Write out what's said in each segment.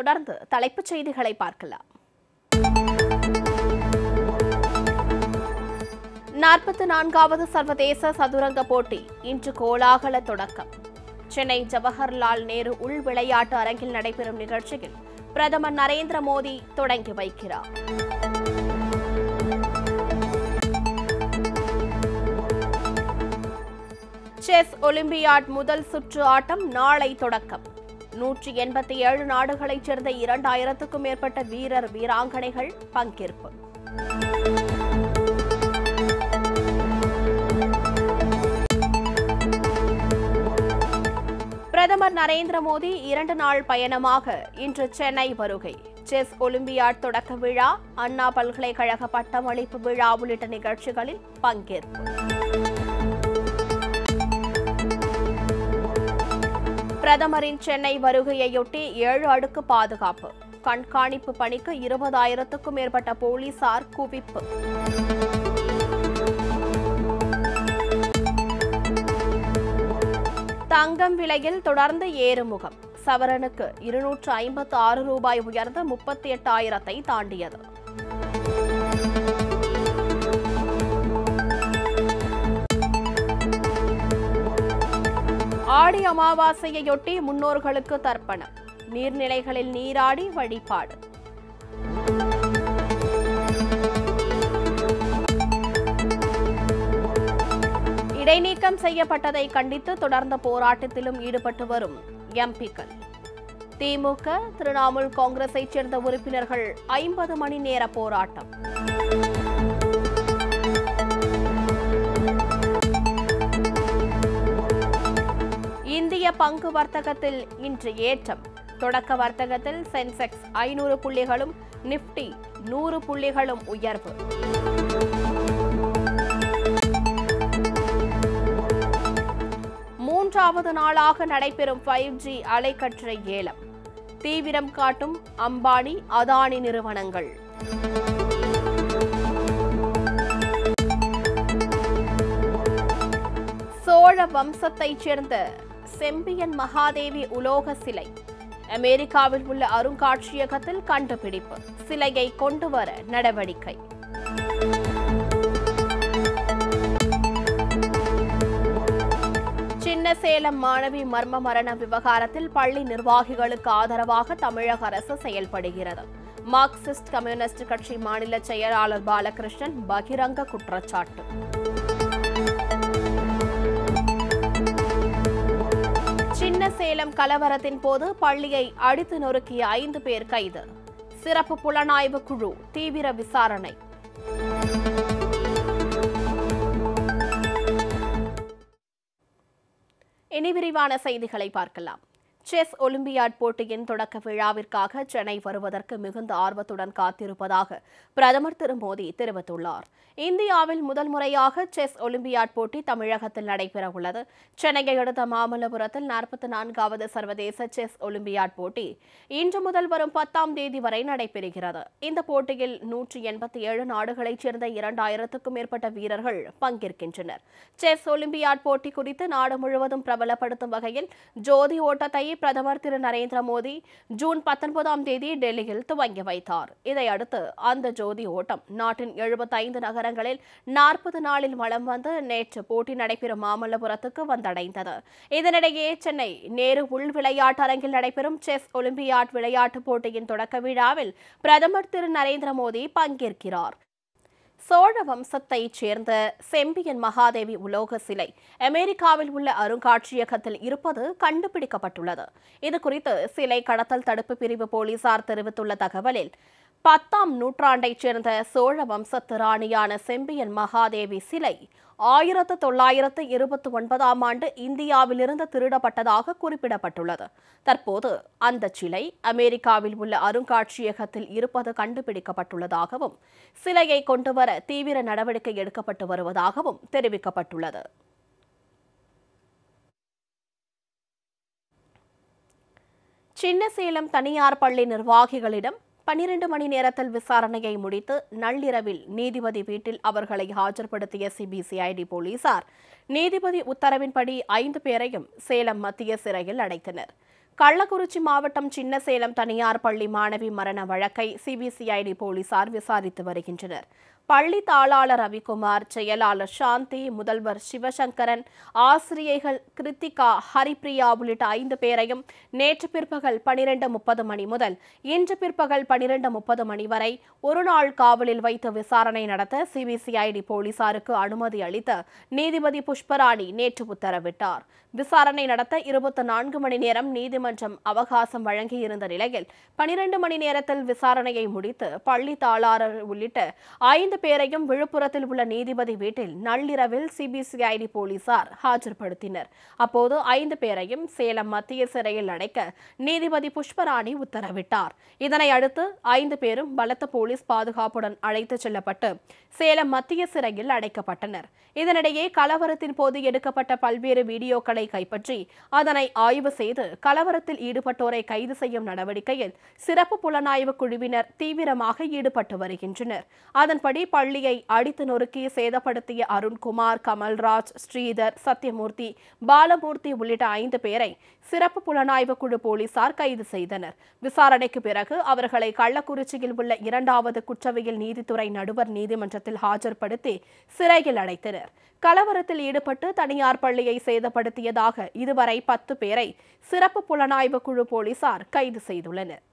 தொடர்ந்து தலைப்புச் செய்திகளை பார்க்கலாம் நாற்பத்தி நான்காவது சர்வதேச சதுரங்க போட்டி இன்று கோலாகல தொடக்கம் சென்னை ஜவஹர்லால் நேரு உள் விளையாட்டு அரங்கில் நடைபெறும் நிகழ்ச்சியில் பிரதமர் நரேந்திர மோடி தொடங்கி வைக்கிறார் செஸ் ஒலிம்பியாட் முதல் சுற்று ஆட்டம் நாளை தொடக்கம் நூற்றி எண்பத்தி ஏழு நாடுகளைச் சேர்ந்த இரண்டாயிரத்துக்கும் மேற்பட்ட வீரர் வீராங்கனைகள் பங்கேற்பு பிரதமர் நரேந்திர மோடி இரண்டு நாள் பயணமாக இன்று சென்னை வருகை செஸ் ஒலிம்பியாட் தொடக்க விழா அண்ணா பல்கலைக்கழக பட்டமளிப்பு விழா உள்ளிட்ட நிகழ்ச்சிகளில் பங்கேற்பு பிரதமரின் சென்னை வருகையையொட்டி ஏழு அடுக்கு பாதுகாப்பு கண்காணிப்பு பணிக்கு இருபதாயிரத்துக்கும் மேற்பட்ட போலீசார் குவிப்பு தங்கம் விலையில் தொடர்ந்து ஏறுமுகம் சவரனுக்கு இருநூற்று ஐம்பத்து ஆறு ரூபாய் உயர்ந்து முப்பத்தி எட்டாயிரத்தை தாண்டியது ஆடி அமாவாசையையொட்டி முன்னோர்களுக்கு தர்ப்பணம் நீர்நிலைகளில் நீராடி வழிபாடு இடைநீக்கம் செய்யப்பட்டதை கண்டித்து தொடர்ந்த போராட்டத்திலும் ஈடுபட்டு வரும் எம்பிக்கள் திமுக திரிணாமுல் காங்கிரஸைச் சேர்ந்த உறுப்பினர்கள் ஐம்பது மணி நேர போராட்டம் இந்திய பங்கு வர்த்தகத்தில் இன்று ஏற்றம் தொடக்க வர்த்தகத்தில் சென்செக்ஸ் ஐநூறு புள்ளிகளும் நிப்டி நூறு புள்ளிகளும் உயர்வு மூன்றாவது நாளாக நடைபெறும் ஃபைவ் ஜி அலைக்கற்றை ஏலம் தீவிரம் காட்டும் அம்பானி அதானி நிறுவனங்கள் சோழ வம்சத்தைச் சேர்ந்த செம்பியன் மகாதேவி உலோக சிலை அமெரிக்காவில் உள்ள அருங்காட்சியகத்தில் கண்டுபிடிப்பு சிலையை கொண்டு வர நடவடிக்கை சின்னசேலம் மாணவி மர்ம மரண விவகாரத்தில் பள்ளி நிர்வாகிகளுக்கு ஆதரவாக தமிழக அரசு செயல்படுகிறது மார்க்சிஸ்ட் கம்யூனிஸ்ட் கட்சி மாநில செயலாளர் பாலகிருஷ்ணன் பகிரங்க குற்றச்சாட்டு சின்னசேலம் கலவரத்தின் போது பள்ளியை அடித்து நொறுக்கிய ஐந்து பேர் கைது சிறப்பு புலனாய்வு குழு தீவிர விசாரணை இனி விரிவான செய்திகளை பார்க்கலாம் செஸ் ஒலிம்பியாட் போட்டியின் தொடக்க விழாவிற்காக சென்னை வருவதற்கு மிகுந்த ஆர்வத்துடன் காத்திருப்பதாக பிரதமர் திரு மோடி தெரிவித்துள்ளார் இந்தியாவில் முதல் முறையாக செஸ் ஒலிம்பியாட் போட்டி தமிழகத்தில் நடைபெற உள்ளது சென்னையை அடுத்த மாமல்லபுரத்தில் நாற்பத்தி நான்காவது சர்வதேச செஸ் ஒலிம்பியாட் போட்டி இன்று முதல் வரும் பத்தாம் தேதி வரை நடைபெறுகிறது இந்த போட்டியில் நூற்றி எண்பத்தி ஏழு நாடுகளைச் சேர்ந்த இரண்டாயிரத்துக்கும் மேற்பட்ட வீரர்கள் பங்கேற்கின்றனர் செஸ் ஒலிம்பியாட் போட்டி குறித்து நாடு முழுவதும் பிரபலப்படுத்தும் வகையில் ஜோதி ஓட்டத்தை பிரதமர் திரு நரேந்திர மோடி ஜூன் பத்தொன்பதாம் தேதி டெல்லியில் துவங்கி வைத்தார் இதையடுத்து அந்த ஜோதி ஓட்டம் நாட்டின் எழுபத்தைந்து நகரங்களில் நாற்பது நாளில் வலம் வந்து நேற்று போட்டி நடைபெறும் மாமல்லபுரத்துக்கு வந்தடைந்தது இதனிடையே சென்னை நேரு உள் விளையாட்டு அரங்கில் நடைபெறும் செஸ் ஒலிம்பியாட் விளையாட்டுப் போட்டியின் தொடக்க விழாவில் பிரதமர் திரு நரேந்திர மோடி பங்கேற்கிறார் சோழ வம்சத்தைச் சேர்ந்த செம்பியன் மகாதேவி உலோக சிலை அமெரிக்காவில் உள்ள அருங்காட்சியகத்தில் இருப்பது கண்டுபிடிக்கப்பட்டுள்ளது இது குறித்து சிலை கடத்தல் தடுப்பு பிரிவு போலீசார் தெரிவித்துள்ள தகவலில் பத்தாம் நூற்றாண்டைச் சேர்ந்த சோழ வம்சத்து ராணியான செம்பியன் மகாதேவி சிலை ஆயிரத்து தொள்ளாயிரத்து இருபத்தி ஒன்பதாம் ஆண்டு இந்தியாவிலிருந்து திருடப்பட்டதாக குறிப்பிடப்பட்டுள்ளது தற்போது அந்த சிலை அமெரிக்காவில் உள்ள அருங்காட்சியகத்தில் இருப்பது கண்டுபிடிக்கப்பட்டுள்ளதாகவும் சிலையை கொண்டுவர தீவிர நடவடிக்கை எடுக்கப்பட்டு வருவதாகவும் தெரிவிக்கப்பட்டுள்ளது சின்னசேலம் தனியார் பள்ளி நிர்வாகிகளிடம் பனிரெண்டு மணி நேரத்தில் விசாரணையை முடித்து நள்ளிரவில் நீதிபதி வீட்டில் அவர்களை ஆஜர்படுத்திய சிபிசிஐடி போலீசார் நீதிபதி உத்தரவின்படி ஐந்து பேரையும் சேலம் மத்திய சிறையில் அடைத்தனர் கள்ளக்குறிச்சி மாவட்டம் சின்னசேலம் தனியார் பள்ளி மாணவி மரண வழக்கை சிபிசிஐடி போலீசார் விசாரித்து வருகின்றனர் பள்ளி தாளாளர் ரவிக்குமார் செயலாளர் சாந்தி முதல்வர் சிவசங்கரன் ஆசிரியைகள் கிருத்திகா ஹரிப்ரியா உள்ளிட்ட ஐந்து பேரையும் நேற்று பிற்பகல் பனிரெண்டு முப்பது மணி முதல் இன்று பிற்பகல் பனிரெண்டு முப்பது மணி வரை ஒருநாள் காவலில் வைத்து விசாரணை நடத்த சிபிசிஐடி போலீசாருக்கு அனுமதி அளித்த நீதிபதி புஷ்பராணி நேற்று உத்தரவிட்டார் விசாரணை நடத்த இருபத்தி நான்கு மணி நேரம் நீதிமன்றம் அவகாசம் வழங்கியிருந்த நிலையில் பனிரெண்டு மணி நேரத்தில் விசாரணையை முடித்து பள்ளி தாளாளர் உள்ளிட்ட ஐந்து பேரையும் விழுப்புரத்தில் உள்ள நீதிபதி வீட்டில் நள்ளிரவில் சிபிசிஐடி போலீசார் ஆஜர்படுத்தினர் அப்போது ஐந்து பேரையும் சேலம் மத்திய சிறையில் அடைக்க நீதிபதி புஷ்பராணி உத்தரவிட்டார் இதனை அடுத்து ஐந்து பேரும் பலத்த போலீஸ் பாதுகாப்புடன் அழைத்துச் செல்லப்பட்டு சேலம் மத்திய சிறையில் அடைக்கப்பட்டனர் இதனிடையே கலவரத்தின் போது எடுக்கப்பட்ட பல்வேறு வீடியோக்களை கைப்பற்றி அதனை ஆய்வு செய்து கலவரத்தில் ஈடுபட்டோரை கைது செய்யும் நடவடிக்கையில் சிறப்பு புலனாய்வு குழுவினர் தீவிரமாக ஈடுபட்டு வருகின்றனர் அதன்படி பள்ளியை அடித்து நொறுக்கி சேதப்படுத்திய அருண்குமார் கமல்ராஜ் ஸ்ரீதர் சத்யமூர்த்தி பாலமூர்த்தி உள்ளிட்ட ஐந்து பேரை சிறப்பு புலனாய்வு குழு போலீசார் கைது செய்தனர் விசாரணைக்கு பிறகு அவர்களை கள்ளக்குறிச்சியில் உள்ள இரண்டாவது குற்றவியல் நீதித்துறை நடுவர் நீதிமன்றத்தில் ஆஜர்படுத்தி சிறையில் அடைத்தனர் கலவரத்தில் ஈடுபட்டு தனியார் பள்ளியை சேதப்படுத்தியதாக இதுவரை பத்து பேரை சிறப்பு புலனாய்வு குழு போலீசார் கைது செய்துள்ளனர்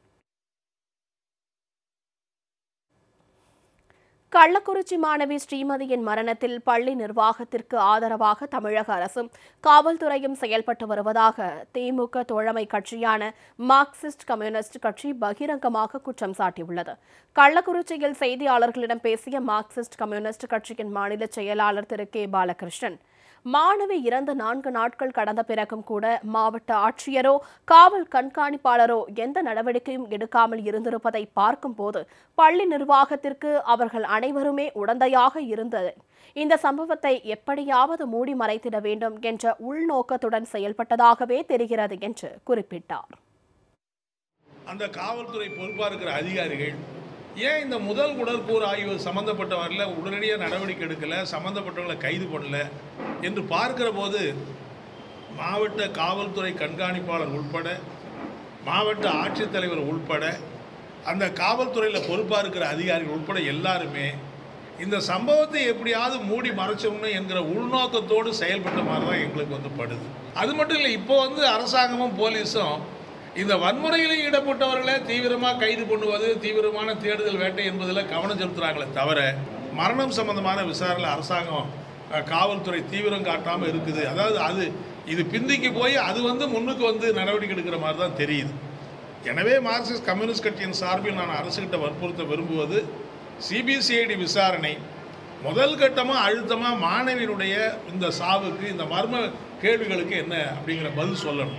கள்ளக்குறிச்சி மாணவி ஸ்ரீமதியின் மரணத்தில் பள்ளி நிர்வாகத்திற்கு ஆதரவாக தமிழக அரசும் காவல்துறையும் செயல்பட்டு வருவதாக திமுக தோழமை கட்சியான மார்க்சிஸ்ட் கம்யூனிஸ்ட் கட்சி பகிரங்கமாக குற்றம் சாட்டியுள்ளது கள்ளக்குறிச்சியில் செய்தியாளர்களிடம் பேசிய மார்க்சிஸ்ட் கம்யூனிஸ்ட் கட்சியின் மாநில செயலாளர் திரு கே பாலகிருஷ்ணன் மாணவி இறந்த நான்கு நாட்கள் கடந்த பிறகும் கூட மாவட்ட ஆட்சியரோ காவல் கண்காணிப்பாளரோ எந்த நடவடிக்கையும் எடுக்காமல் இருந்திருப்பதை பார்க்கும்போது பள்ளி நிர்வாகத்திற்கு அவர்கள் அனைவருமே உடந்தையாக இருந்தது இந்த சம்பவத்தை எப்படியாவது மூடி மறைத்திட வேண்டும் என்ற உள்நோக்கத்துடன் செயல்பட்டதாகவே தெரிகிறது என்று குறிப்பிட்டார் அந்த காவல்துறை பொறுப்பாக இருக்கிற அதிகாரிகள் ஏன் இந்த முதல் உடற்கூறு ஆய்வு சம்மந்தப்பட்டவரில் உடனடியாக நடவடிக்கை எடுக்கலை சம்மந்தப்பட்டவர்களை கைது பண்ணல என்று பார்க்கிற போது மாவட்ட காவல்துறை கண்காணிப்பாளர் உள்பட மாவட்ட ஆட்சித்தலைவர் உள்பட அந்த காவல்துறையில் பொறுப்பாக இருக்கிற அதிகாரிகள் உள்பட எல்லாருமே இந்த சம்பவத்தை எப்படியாவது மூடி மறைச்சோம்னு என்கிற உள்நோக்கத்தோடு செயல்பட்ட மாதிரி தான் எங்களுக்கு வந்து படுது அது மட்டும் இல்லை இப்போ வந்து அரசாங்கமும் போலீஸும் இந்த வன்முறையில் ஈடுபட்டவர்களை தீவிரமாக கைது பண்ணுவது தீவிரமான தேடுதல் வேட்டை என்பதில் கவனம் செலுத்துகிறாங்களே தவிர மரணம் சம்பந்தமான விசாரணை அரசாங்கம் அஹ், காவல்துறை தீவிரம் காட்டாமல் இருக்குது அதாவது அது இது பிந்திக்கு போய் அது வந்து முன்னுக்கு வந்து நடவடிக்கை எடுக்கிற மாதிரி தான் தெரியுது எனவே மார்க்சிஸ்ட் கம்யூனிஸ்ட் கட்சியின் சார்பில் நான் அரசுகிட்ட வற்புறுத்த விரும்புவது சிபிசிஐடி விசாரணை முதல் கட்டமாக அழுத்தமாக மாணவியினுடைய இந்த சாவுக்கு இந்த மர்ம கேள்விகளுக்கு என்ன அப்படிங்கிற பதில் சொல்லணும்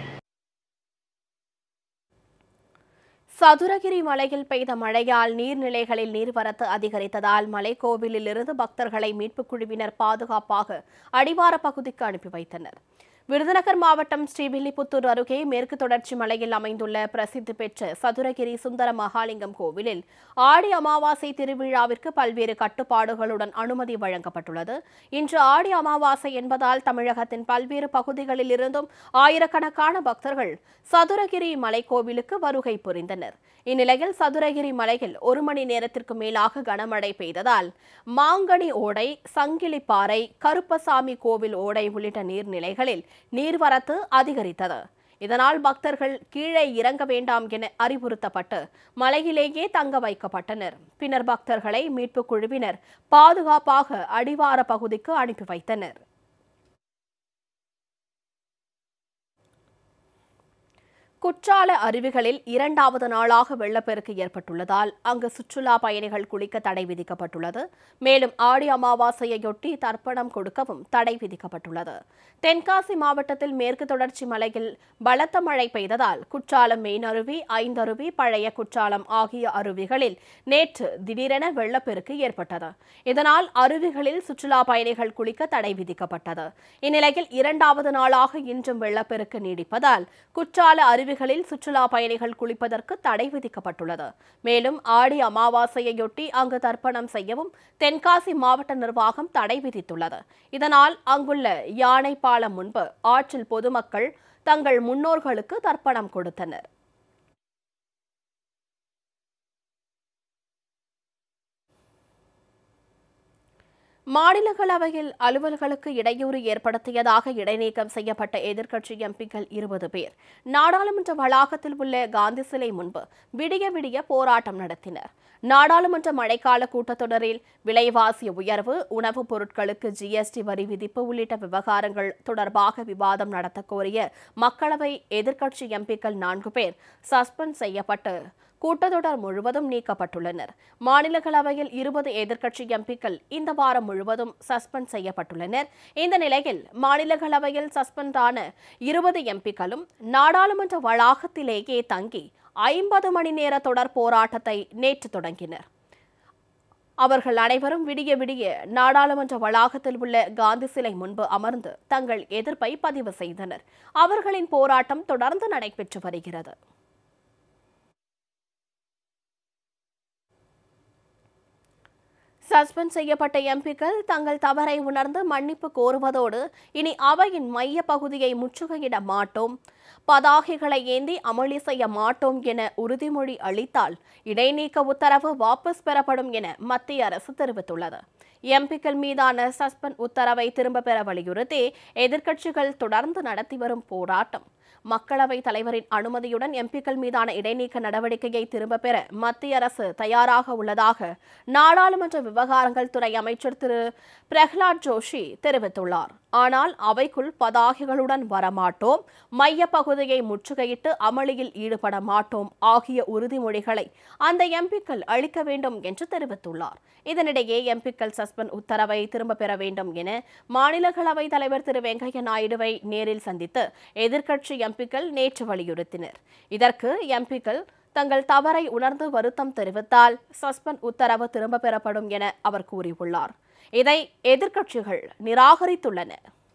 சதுரகிரி மலையில் பெய்த மழையால் நீர்நிலைகளில் நீர்வரத்து அதிகரித்ததால் மலைக்கோவிலில் இருந்து பக்தர்களை மீட்புக் குழுவினர் பாதுகாப்பாக அடிவார பகுதிக்கு அனுப்பி வைத்தனர் விருதுநகர் மாவட்டம் ஸ்ரீவில்லிபுத்தூர் அருகே மேற்கு தொடர்ச்சி மலையில் அமைந்துள்ள பிரசித்தி பெற்ற சதுரகிரி சுந்தர மகாலிங்கம் கோவிலில் ஆடி அமாவாசை திருவிழாவிற்கு பல்வேறு கட்டுப்பாடுகளுடன் அனுமதி வழங்கப்பட்டுள்ளது இன்று ஆடி அமாவாசை என்பதால் தமிழகத்தின் பல்வேறு பகுதிகளில் இருந்தும் ஆயிரக்கணக்கான பக்தர்கள் சதுரகிரி மலைக்கோவிலுக்கு வருகை புரிந்தனர் இந்நிலையில் சதுரகிரி மலையில் ஒரு மணி நேரத்திற்கு மேலாக கனமழை பெய்ததால் மாங்கனி ஓடை சங்கிலிப்பாறை கருப்பசாமி கோவில் ஓடை உள்ளிட்ட நீர்நிலைகளில் நீர்வரத்து அதிகரித்தது இதனால் பக்தர்கள் கீழே இறங்க வேண்டாம் என அறிவுறுத்தப்பட்டு மலையிலேயே தங்க வைக்கப்பட்டனர் பின்னர் பக்தர்களை மீட்புக் குழுவினர் பாதுகாப்பாக அடிவார பகுதிக்கு அனுப்பி வைத்தனர் குற்றால அருவிகளில் இரண்டாவது நாளாக வெள்ளப்பெருக்கு ஏற்பட்டுள்ளதால் அங்கு சுற்றுலா பயணிகள் குளிக்க தடை விதிக்கப்பட்டுள்ளது மேலும் ஆடி அமாவாசையொட்டி தர்ப்பணம் கொடுக்கவும் தடை விதிக்கப்பட்டுள்ளது தென்காசி மாவட்டத்தில் மேற்கு தொடர்ச்சி மலையில் பலத்த மழை பெய்ததால் குற்றாலம் மெயினருவி ஐந்தருவி பழைய குற்றாலம் ஆகிய அருவிகளில் நேற்று திடீரென வெள்ளப்பெருக்கு ஏற்பட்டது இதனால் அருவிகளில் சுற்றுலா பயணிகள் குளிக்க தடை விதிக்கப்பட்டது இந்நிலையில் இரண்டாவது நாளாக இன்றும் வெள்ளப்பெருக்கு நீடிப்பதால் குற்றால அருவிகளில் சுற்றுலா பயணிகள் குளிப்பதற்கு தடை விதிக்கப்பட்டுள்ளது மேலும் ஆடி அமாவாசையொட்டி அங்கு தர்ப்பணம் செய்யவும் தென்காசி மாவட்ட நிர்வாகம் தடை விதித்துள்ளது இதனால் அங்குள்ள யானைப்பாலம் முன்பு ஆற்றில் பொதுமக்கள் தங்கள் முன்னோர்களுக்கு தர்ப்பணம் கொடுத்தனர் மாநிலங்களவையில் அலுவல்களுக்கு இடையூறு ஏற்படுத்தியதாக இடைநீக்கம் செய்யப்பட்ட எதிர்க்கட்சி எம்பிக்கள் இருபது பேர் நாடாளுமன்ற வளாகத்தில் உள்ள காந்தி சிலை முன்பு விடிய விடிய போராட்டம் நடத்தினர் நாடாளுமன்ற மழைக்கால கூட்டத்தொடரில் விலைவாசி உயர்வு உணவுப் பொருட்களுக்கு ஜிஎஸ்டி வரி விதிப்பு உள்ளிட்ட விவகாரங்கள் தொடர்பாக விவாதம் நடத்த கோரிய மக்களவை எதிர்க்கட்சி எம்பிக்கள் நான்கு பேர் சஸ்பெண்ட் செய்யப்பட்டு கூட்டத்தொடர் முழுவதும் நீக்கப்பட்டுள்ளனர் மாநிலங்களவையில் இருபது எதிர்க்கட்சி எம்பிக்கள் இந்த வாரம் முழுவதும் சஸ்பெண்ட் செய்யப்பட்டுள்ளனர் இந்த நிலையில் மாநிலங்களவையில் சஸ்பெண்ட் ஆன இருபது எம்பிக்களும் நாடாளுமன்ற வளாகத்திலேயே தங்கி ஐம்பது மணி நேர தொடர் போராட்டத்தை நேற்று தொடங்கினர் அவர்கள் அனைவரும் விடிய விடிய நாடாளுமன்ற வளாகத்தில் உள்ள காந்தி சிலை முன்பு அமர்ந்து தங்கள் எதிர்ப்பை பதிவு செய்தனர் அவர்களின் போராட்டம் தொடர்ந்து நடைபெற்று வருகிறது சஸ்பெண்ட் செய்யப்பட்ட எம்பிக்கள் தங்கள் தவறை உணர்ந்து மன்னிப்பு கோருவதோடு இனி அவையின் மைய பகுதியை முற்றுகையிட மாட்டோம் பதாகைகளை ஏந்தி அமளி செய்ய மாட்டோம் என உறுதிமொழி அளித்தால் இடைநீக்க உத்தரவு வாபஸ் பெறப்படும் என மத்திய அரசு தெரிவித்துள்ளது எம்பிக்கள் மீதான சஸ்பெண்ட் உத்தரவை திரும்ப பெற வலியுறுத்தி எதிர்க்கட்சிகள் தொடர்ந்து நடத்தி வரும் போராட்டம் மக்களவைத் தலைவரின் அனுமதியுடன் எம்பிக்கள் மீதான இடைநீக்க நடவடிக்கையை திரும்பப் பெற மத்திய அரசு தயாராக உள்ளதாக நாடாளுமன்ற விவகாரங்கள் துறை அமைச்சர் திரு பிரஹ்லாத் ஜோஷி தெரிவித்துள்ளார் ஆனால் அவைக்குள் பதாகைகளுடன் வரமாட்டோம் மைய பகுதியை முற்றுகையிட்டு அமளியில் ஈடுபட மாட்டோம் ஆகிய உறுதிமொழிகளை அந்த எம்பிக்கள் அளிக்க வேண்டும் என்று தெரிவித்துள்ளார் இதனிடையே எம்பிக்கள் சஸ்பெண்ட் உத்தரவை திரும்ப பெற வேண்டும் என மாநிலங்களவை தலைவர் திரு வெங்கையா நாயுடுவை நேரில் சந்தித்து எதிர்க்கட்சி எம்பிக்கள் நேற்று வலியுறுத்தினர் இதற்கு எம்பிக்கள் தங்கள் தவறை உணர்ந்து வருத்தம் தெரிவித்தால் சஸ்பெண்ட் உத்தரவு திரும்ப பெறப்படும் என அவர் கூறியுள்ளார் இதை எதிர்க்கட்சிகள் நிராகரித்துள்ளன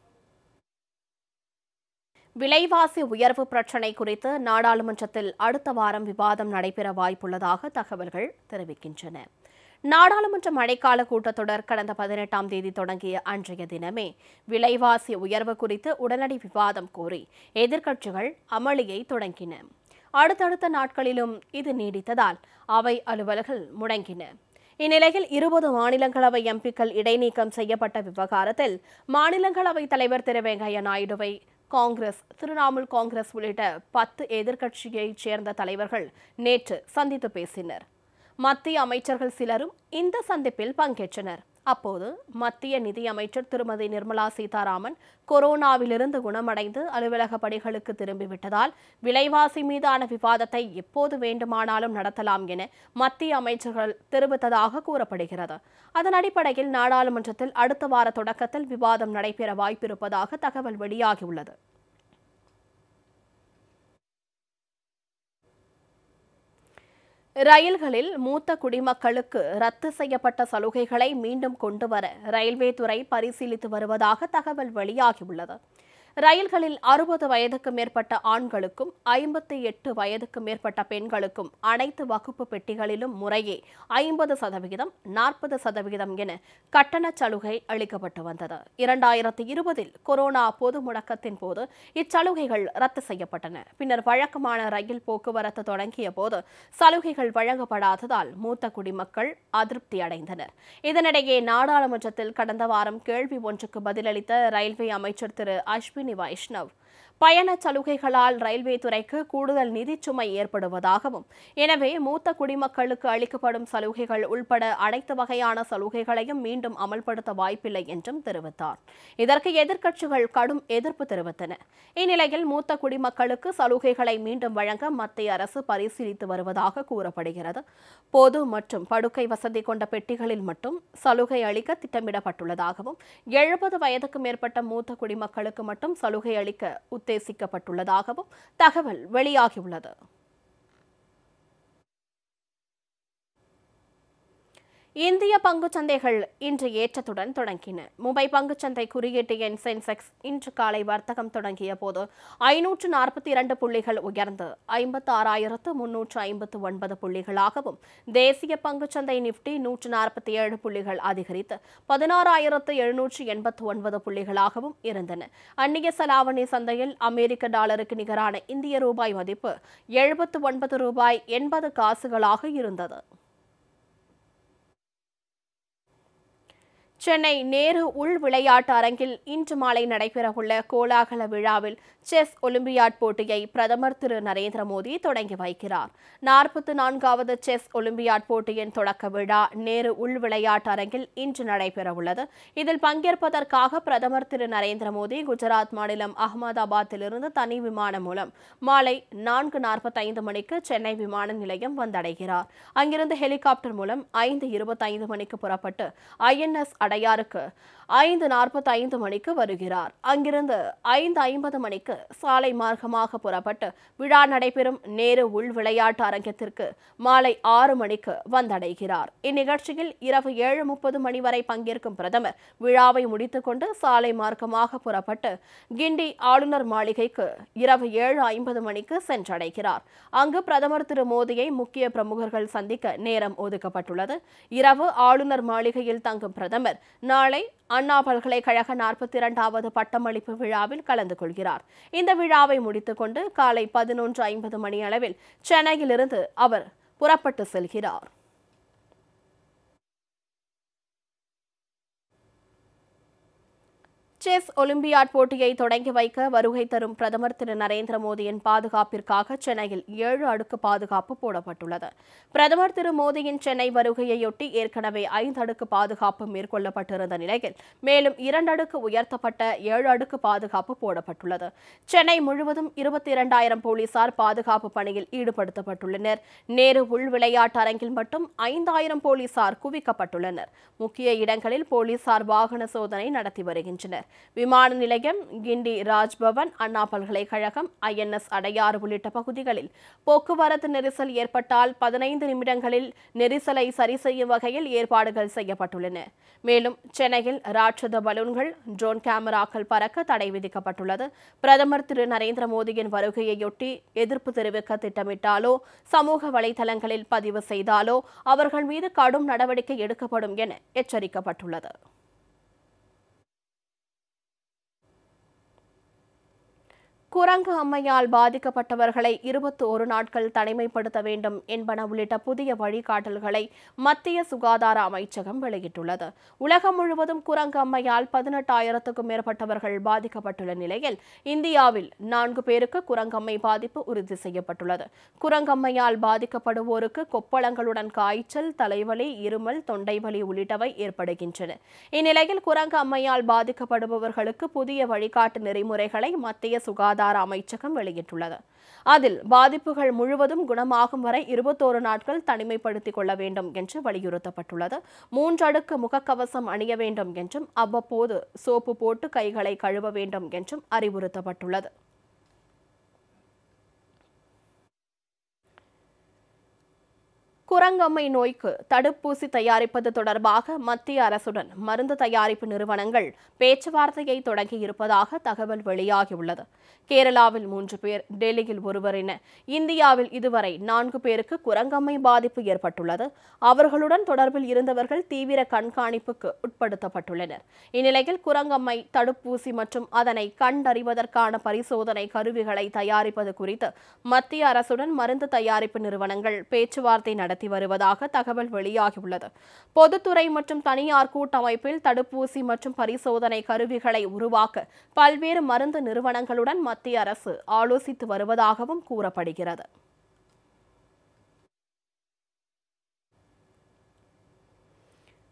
விலைவாசி உயர்வு பிரச்சினை குறித்து நாடாளுமன்றத்தில் அடுத்த வாரம் விவாதம் நடைபெற வாய்ப்புள்ளதாக தகவல்கள் தெரிவிக்கின்றன நாடாளுமன்ற மழைக்கால கூட்டத்தொடர் கடந்த பதினெட்டாம் தேதி தொடங்கிய அன்றைய தினமே விலைவாசி உயர்வு குறித்து உடனடி விவாதம் கோரி எதிர்க்கட்சிகள் அமளியை தொடங்கின அடுத்தடுத்த நாட்களிலும் இது நீடித்ததால் அவை அலுவல்கள் முடங்கின இந்நிலையில் இருபது மாநிலங்களவை எம்பிக்கள் இடைநீக்கம் செய்யப்பட்ட விவகாரத்தில் மாநிலங்களவை தலைவர் திரு வெங்கையா நாயுடுவை காங்கிரஸ் திரிணாமுல் காங்கிரஸ் உள்ளிட்ட பத்து எதிர்க்கட்சியைச் சேர்ந்த தலைவர்கள் நேற்று சந்தித்து பேசினர் மத்திய அமைச்சர்கள் சிலரும் இந்த சந்திப்பில் பங்கேற்றனர் அப்போது மத்திய நிதி அமைச்சர் திருமதி நிர்மலா சீதாராமன் கொரோனாவிலிருந்து குணமடைந்து அலுவலக பணிகளுக்கு திரும்பிவிட்டதால் விலைவாசி மீதான விவாதத்தை எப்போது வேண்டுமானாலும் நடத்தலாம் என மத்திய அமைச்சர்கள் தெரிவித்ததாக கூறப்படுகிறது அதன் அடிப்படையில் நாடாளுமன்றத்தில் அடுத்த வார தொடக்கத்தில் விவாதம் நடைபெற வாய்ப்பிருப்பதாக தகவல் வெளியாகியுள்ளது ரயில்களில் மூத்த குடிமக்களுக்கு ரத்து செய்யப்பட்ட சலுகைகளை மீண்டும் கொண்டுவர ரயில்வே துறை பரிசீலித்து வருவதாக தகவல் வெளியாகியுள்ளது ரயில்களில் அறுபது வயதுக்கு மேற்பட்ட ஆண்களுக்கும் ஐம்பத்தி எட்டு வயதுக்கு மேற்பட்ட பெண்களுக்கும் அனைத்து வகுப்பு பெட்டிகளிலும் முறையே ஐம்பது சதவிகிதம் நாற்பது சதவிகிதம் என கட்டணச் சலுகை அளிக்கப்பட்டு வந்தது இரண்டாயிரத்தி இருபதில் கொரோனா பொது முடக்கத்தின் போது இச்சலுகைகள் ரத்து செய்யப்பட்டன பின்னர் வழக்கமான ரயில் போக்குவரத்து தொடங்கிய போது சலுகைகள் வழங்கப்படாததால் மூத்த குடிமக்கள் அதிருப்தி அடைந்தனர் இதனிடையே நாடாளுமன்றத்தில் கடந்த வாரம் கேள்வி ஒன்றுக்கு பதிலளித்த ரயில்வே அமைச்சர் திரு அஸ்வினி வைஷ்ணவ் பயண சலுகைகளால் ரயில்வே துறைக்கு கூடுதல் நிதிச் சுமை ஏற்படுவதாகவும் எனவே மூத்த குடிமக்களுக்கு அளிக்கப்படும் சலுகைகள் உள்பட அனைத்து வகையான சலுகைகளையும் மீண்டும் அமல்படுத்த வாய்ப்பில்லை என்றும் தெரிவித்தார் இதற்கு எதிர்க்கட்சிகள் கடும் எதிர்ப்பு தெரிவித்தன இந்நிலையில் மூத்த குடிமக்களுக்கு சலுகைகளை மீண்டும் வழங்க மத்திய அரசு பரிசீலித்து வருவதாக கூறப்படுகிறது பொது மற்றும் படுக்கை வசதி கொண்ட பெட்டிகளில் மட்டும் சலுகை அளிக்க திட்டமிடப்பட்டுள்ளதாகவும் எழுபது வயதுக்கு மேற்பட்ட மூத்த குடிமக்களுக்கு மட்டும் சலுகை அளிக்க உத்தேசிக்கப்பட்டுள்ளதாகவும் தகவல் வெளியாகியுள்ளது இந்திய பங்குச் சந்தைகள் இன்று ஏற்றத்துடன் தொடங்கின மும்பை பங்குச்சந்தை குறியீட்டு எண் சென்செக்ஸ் இன்று காலை வர்த்தகம் தொடங்கிய போது ஐநூற்று நாற்பத்தி இரண்டு புள்ளிகள் உயர்ந்து ஐம்பத்து ஆறாயிரத்து முன்னூற்று ஐம்பத்து ஒன்பது புள்ளிகளாகவும் தேசிய பங்குச்சந்தை நிப்டி நூற்று நாற்பத்தி ஏழு புள்ளிகள் அதிகரித்து பதினாறாயிரத்து எழுநூற்று எண்பத்து ஒன்பது புள்ளிகளாகவும் இருந்தன அந்நிய செலாவணி சந்தையில் அமெரிக்க டாலருக்கு நிகரான இந்திய ரூபாய் மதிப்பு எழுபத்து ஒன்பது ரூபாய் எண்பது காசுகளாக இருந்தது சென்னை நேரு உள் விளையாட்டு அரங்கில் இன்று மாலை நடைபெறவுள்ள கோலாகல விழாவில் செஸ் ஒலிம்பியாட் போட்டியை பிரதமர் திரு நரேந்திர மோடி தொடங்கி வைக்கிறார் நாற்பத்தி நான்காவது செஸ் ஒலிம்பியாட் போட்டியின் தொடக்க விழா நேரு உள் விளையாட்டு அரங்கில் இன்று நடைபெறவுள்ளது இதில் பங்கேற்பதற்காக பிரதமர் திரு நரேந்திர மோடி குஜராத் மாநிலம் அகமதாபாத்திலிருந்து தனி விமானம் மூலம் மாலை நான்கு நாற்பத்தைந்து மணிக்கு சென்னை விமான நிலையம் வந்தடைகிறார் அங்கிருந்து ஹெலிகாப்டர் மூலம் ஐந்து இருபத்தைந்து மணிக்கு புறப்பட்டு ஐஎன்எஸ் அடையாருக்கு ஐந்து நாற்பத்தைந்து மணிக்கு வருகிறார் அங்கிருந்து ஐந்து ஐம்பது மணிக்கு சாலை மார்க்கமாக புறப்பட்டு விழா நடைபெறும் நேரு உள் விளையாட்டு அரங்கத்திற்கு மாலை ஆறு மணிக்கு வந்தடைகிறார் இந்நிகழ்ச்சியில் இரவு ஏழு முப்பது மணி வரை பங்கேற்கும் பிரதமர் விழாவை முடித்துக்கொண்டு சாலை மார்க்கமாக புறப்பட்டு கிண்டி ஆளுநர் மாளிகைக்கு இரவு ஏழு ஐம்பது மணிக்கு சென்றடைகிறார் அங்கு பிரதமர் திரு மோடியை முக்கிய பிரமுகர்கள் சந்திக்க நேரம் ஒதுக்கப்பட்டுள்ளது இரவு ஆளுநர் மாளிகையில் தங்கும் பிரதமர் நாளை அண்ணா பல்கலைக்கழக நாற்பத்தி இரண்டாவது பட்டமளிப்பு விழாவில் கலந்து கொள்கிறார் இந்த விழாவை முடித்துக்கொண்டு காலை பதினொன்று ஐம்பது மணி அளவில் சென்னையிலிருந்து அவர் புறப்பட்டு செல்கிறார் செஸ் ஒலிம்பியாட் போட்டியை தொடங்கி வைக்க வருகை தரும் பிரதமர் திரு நரேந்திர மோடியின் பாதுகாப்பிற்காக சென்னையில் ஏழு அடுக்கு பாதுகாப்பு போடப்பட்டுள்ளது பிரதமர் திரு மோடியின் சென்னை வருகையொட்டி ஏற்கனவே ஐந்து அடுக்கு பாதுகாப்பு மேற்கொள்ளப்பட்டிருந்த நிலையில் மேலும் இரண்டு அடுக்கு உயர்த்தப்பட்ட ஏழு அடுக்கு பாதுகாப்பு போடப்பட்டுள்ளது சென்னை முழுவதும் இருபத்தி இரண்டாயிரம் போலீசார் பாதுகாப்பு பணியில் ஈடுபடுத்தப்பட்டுள்ளனர் நேரு உள் விளையாட்டு அரங்கில் மட்டும் ஐந்தாயிரம் போலீசார் குவிக்கப்பட்டுள்ளனர் முக்கிய இடங்களில் போலீசார் வாகன சோதனை நடத்தி வருகின்றனர் விமான நிலையம் கிண்டி ராஜ்பவன் அண்ணா பல்கலைக்கழகம் ஐஎன்எஸ் அடையாறு உள்ளிட்ட பகுதிகளில் போக்குவரத்து நெரிசல் ஏற்பட்டால் பதினைந்து நிமிடங்களில் நெரிசலை சரி செய்யும் வகையில் ஏற்பாடுகள் செய்யப்பட்டுள்ளன மேலும் சென்னையில் ராட்சத பலூன்கள் ட்ரோன் கேமராக்கள் பறக்க தடை விதிக்கப்பட்டுள்ளது பிரதமர் திரு நரேந்திர மோடியின் வருகையொட்டி எதிர்ப்பு தெரிவிக்க திட்டமிட்டாலோ சமூக வலைதளங்களில் பதிவு செய்தாலோ அவர்கள் மீது கடும் நடவடிக்கை எடுக்கப்படும் என எச்சரிக்கப்பட்டுள்ளது குரங்கு அம்மையால் பாதிக்கப்பட்டவர்களை இருபத்தி ஒரு நாட்கள் தனிமைப்படுத்த வேண்டும் என்பன உள்ளிட்ட புதிய வழிகாட்டல்களை மத்திய சுகாதார அமைச்சகம் வெளியிட்டுள்ளது உலகம் முழுவதும் குரங்கு அம்மையால் பதினெட்டாயிரத்துக்கும் மேற்பட்டவர்கள் பாதிக்கப்பட்டுள்ள நிலையில் இந்தியாவில் நான்கு பேருக்கு குரங்கம்மை பாதிப்பு உறுதி செய்யப்பட்டுள்ளது குரங்கம்மையால் பாதிக்கப்படுவோருக்கு கொப்பளங்களுடன் காய்ச்சல் தலைவலி இருமல் தொண்டை வலி உள்ளிட்டவை ஏற்படுகின்றன இந்நிலையில் குரங்கு அம்மையால் பாதிக்கப்படுபவர்களுக்கு புதிய வழிகாட்டு நெறிமுறைகளை மத்திய சுகாதார சுகாதார அமைச்சகம் வெளியிட்டுள்ளது அதில் பாதிப்புகள் முழுவதும் குணமாகும் வரை இருபத்தோரு நாட்கள் தனிமைப்படுத்திக் கொள்ள வேண்டும் என்று வலியுறுத்தப்பட்டுள்ளது மூன்றடுக்கு முகக்கவசம் அணிய வேண்டும் என்றும் அவ்வப்போது சோப்பு போட்டு கைகளை கழுவ வேண்டும் என்றும் அறிவுறுத்தப்பட்டுள்ளது குரங்கம்மை நோய்க்கு தடுப்பூசி தயாரிப்பது தொடர்பாக மத்திய அரசுடன் மருந்து தயாரிப்பு நிறுவனங்கள் பேச்சுவார்த்தையை தொடங்கியிருப்பதாக தகவல் வெளியாகியுள்ளது கேரளாவில் மூன்று பேர் டெல்லியில் ஒருவர் என இந்தியாவில் இதுவரை நான்கு பேருக்கு குரங்கம்மை பாதிப்பு ஏற்பட்டுள்ளது அவர்களுடன் தொடர்பில் இருந்தவர்கள் தீவிர கண்காணிப்புக்கு உட்படுத்தப்பட்டுள்ளனர் இந்நிலையில் குரங்கம்மை தடுப்பூசி மற்றும் அதனை கண்டறிவதற்கான பரிசோதனை கருவிகளை தயாரிப்பது குறித்து மத்திய அரசுடன் மருந்து தயாரிப்பு நிறுவனங்கள் பேச்சுவார்த்தை நடத்தி நடத்தி வருவதாக தகவல் வெளியாகியுள்ளது பொதுத்துறை மற்றும் தனியார் கூட்டமைப்பில் தடுப்பூசி மற்றும் பரிசோதனை கருவிகளை உருவாக்க பல்வேறு மருந்து நிறுவனங்களுடன் மத்திய அரசு ஆலோசித்து வருவதாகவும் கூறப்படுகிறது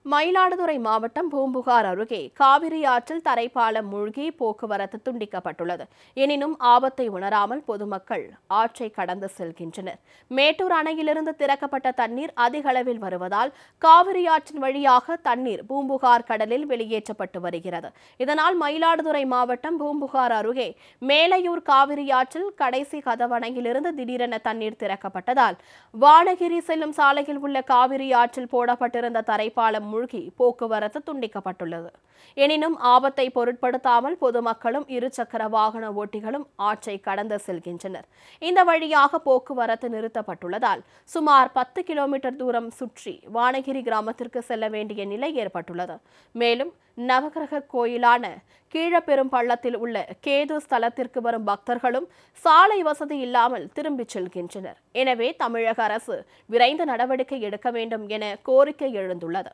மயிலாடுதுறை மாவட்டம் பூம்புகார் அருகே காவிரி ஆற்றில் தரைப்பாலம் மூழ்கி போக்குவரத்து துண்டிக்கப்பட்டுள்ளது எனினும் ஆபத்தை உணராமல் பொதுமக்கள் ஆற்றை கடந்து செல்கின்றனர் மேட்டூர் அணையிலிருந்து திறக்கப்பட்ட தண்ணீர் அதிக அளவில் வருவதால் காவிரி ஆற்றின் வழியாக தண்ணீர் பூம்புகார் கடலில் வெளியேற்றப்பட்டு வருகிறது இதனால் மயிலாடுதுறை மாவட்டம் பூம்புகார் அருகே மேலையூர் காவிரி ஆற்றில் கடைசி கதவணையிலிருந்து திடீரென தண்ணீர் திறக்கப்பட்டதால் வானகிரி செல்லும் சாலையில் உள்ள காவிரி ஆற்றில் போடப்பட்டிருந்த தரைப்பாலம் மூழ்கி போக்குவரத்து துண்டிக்கப்பட்டுள்ளது எனினும் ஆபத்தை பொருட்படுத்தாமல் பொதுமக்களும் இருசக்கர வாகன ஓட்டிகளும் ஆற்றை கடந்து செல்கின்றனர் இந்த வழியாக போக்குவரத்து நிறுத்தப்பட்டுள்ளதால் சுமார் பத்து கிலோமீட்டர் தூரம் சுற்றி வானகிரி கிராமத்திற்கு செல்ல வேண்டிய நிலை ஏற்பட்டுள்ளது மேலும் நவகிரக கோயிலான கீழப்பெரும் பள்ளத்தில் உள்ள கேது ஸ்தலத்திற்கு வரும் பக்தர்களும் சாலை வசதி இல்லாமல் திரும்பிச் செல்கின்றனர் எனவே தமிழக அரசு விரைந்து நடவடிக்கை எடுக்க வேண்டும் என கோரிக்கை எழுந்துள்ளது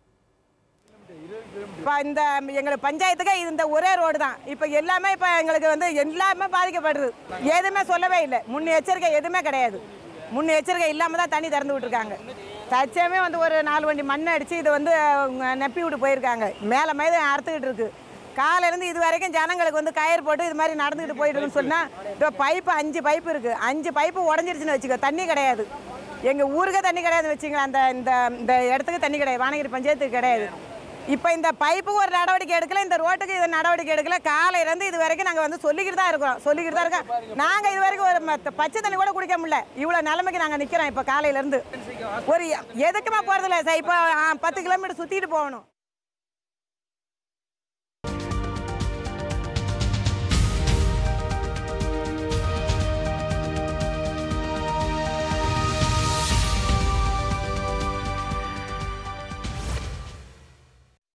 இப்போ இந்த எங்களுக்கு பஞ்சாயத்துக்கு இது இந்த ஒரே ரோடு தான் இப்போ எல்லாமே இப்போ எங்களுக்கு வந்து எல்லாமே பாதிக்கப்படுது எதுவுமே சொல்லவே இல்லை முன்னெச்சரிக்கை எதுவுமே கிடையாது முன்னெச்சரிக்கை இல்லாமல் தான் தண்ணி திறந்து விட்டுருக்காங்க தச்சமே வந்து ஒரு நாலு வண்டி மண் அடித்து இதை வந்து அவங்க நப்பி விட்டு போயிருக்காங்க மேலே மேலே அறுத்துக்கிட்டு இருக்கு காலையிலேருந்து இது வரைக்கும் ஜனங்களுக்கு வந்து கயிறு போட்டு இது மாதிரி நடந்துக்கிட்டு போயிட்டு இருக்குன்னு சொன்னால் இப்போ பைப்பு அஞ்சு பைப்பு இருக்குது அஞ்சு பைப்பு உடஞ்சிருச்சுன்னு வச்சுக்கோ தண்ணி கிடையாது எங்கள் ஊருக்கே தண்ணி கிடையாது வச்சுங்களேன் அந்த இந்த இந்த இடத்துக்கு தண்ணி கிடையாது வானகிரி பஞ்சாயத்துக்கு கிடையாது இப்போ இந்த பைப்புக்கு ஒரு நடவடிக்கை எடுக்கல இந்த ரோட்டுக்கு இது நடவடிக்கை எடுக்கல காலையிலேருந்து இது வரைக்கும் நாங்கள் வந்து சொல்லிக்கிட்டு தான் இருக்கிறோம் சொல்லிக்கிட்டு தான் இருக்கோம் நாங்கள் இது வரைக்கும் ஒரு மத்த- பச்சை தண்ணி கூட குடிக்க முடியல இவ்வளோ நிலைமைக்கு நாங்கள் நிற்கிறோம் இப்போ காலையிலேருந்து ஒரு எதுக்குமே போகிறதில்ல சார் இப்போ ஆ, பத்து கிலோமீட்டர் சுற்றிட்டு போகணும்